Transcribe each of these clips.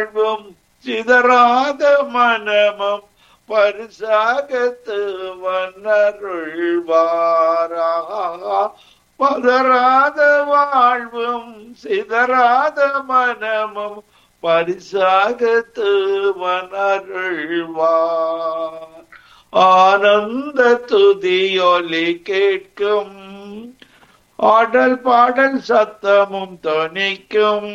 வாழ்வும் சிதறாத மனமும் பரிசாகத்து வண்ணருள்வாரா பதறாத வாழ்வும் சிதறாத மனமும் பரிசாகத்து வனருள்வார் ஆனந்த துதியொலி கேட்கும் ஆடல் பாடல் சத்தமும் தொனிக்கும்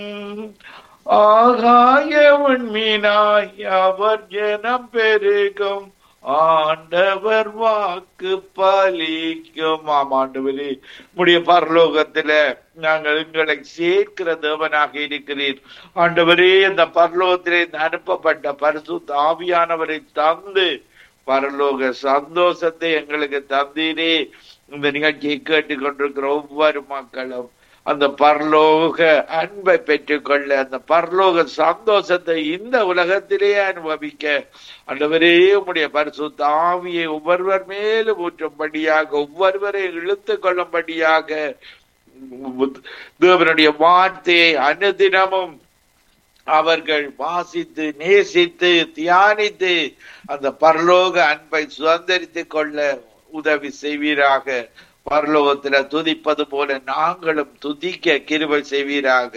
ஆகாய உண்மீனாய் அவர் ஜனம் பெருகும் ஆண்டவர் வாக்கு பலிக்கும் ஆம் ஆண்டவரே உடைய பரலோகத்தில நாங்கள் எங்களை சேர்க்கிற தேவனாக இருக்கிறீர் ஆண்டவரே இந்த பரலோகத்திலே இந்த அனுப்பப்பட்ட பரிசு ஆவியானவரை தந்து பரலோக சந்தோஷத்தை எங்களுக்கு தந்தீரே இந்த நிகழ்ச்சியை கேட்டுக் கொண்டிருக்கிற ஒவ்வொரு மக்களும் அந்த பரலோக அன்பை பெற்றுக்கொள்ள அந்த பரலோக சந்தோஷத்தை இந்த உலகத்திலே அனுபவிக்க அண்டவரே உடைய பரிசு தாவியை ஒவ்வொருவர் மேலும் ஊற்றும்படியாக ஒவ்வொருவரை இழுத்து கொள்ளும்படியாக தேவனுடைய வார்த்தையை அனுதினமும் அவர்கள் வாசித்து நேசித்து தியானித்து அந்த பரலோக அன்பை சுதந்திரித்துக் கொள்ள உதவி செய்வீராக பரலோகத்துல துதிப்பது போல நாங்களும் துதிக்க கிருபை செய்வீராக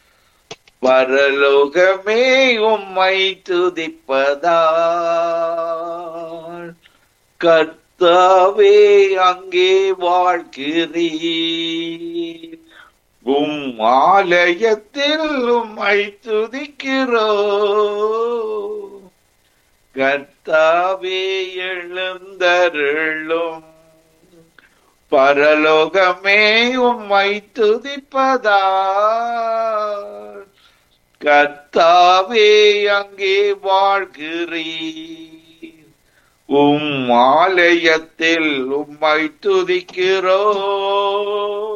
பரலோகமே உம்மை துதிப்பதால் கர்த்தாவே அங்கே வாழ்கிறீர் உம் ஆலயத்தில் உம்மை துதிக்கிறோ கர்த்தாவே எழுந்தருளும் பரலோகமே உம்மை துதிப்பதா கர்த்தாவே அங்கே வாழ்கிறீர் உம் ஆலயத்தில் உம்மை துதிக்கிறோம்